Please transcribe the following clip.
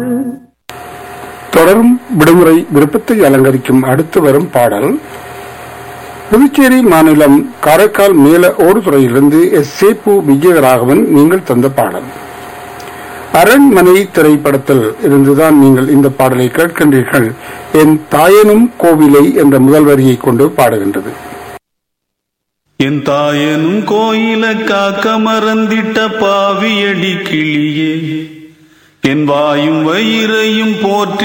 தொடரும் விடுமுறை விருப்பத்தை அலங்கரிக்கும் அடுத்து வரும் பாடல் புதுச்சேரி மாநிலம் காரைக்கால் மேல ஓடுதுறையிலிருந்து எஸ் சேப்பு விஜயராகவன் நீங்கள் தந்த பாடல் அரண்மனை திரைப்படத்தில் இருந்துதான் நீங்கள் இந்த பாடலை கேட்கின்றீர்கள் என் தாயனும் கோவிலை என்ற முதல் வரியை கொண்டு பாடுகின்றது என் தாயனும் கோயில காக்க மறந்திட்ட பாவியடி கிளியே என் வாயும் வயிறையும் போற்றி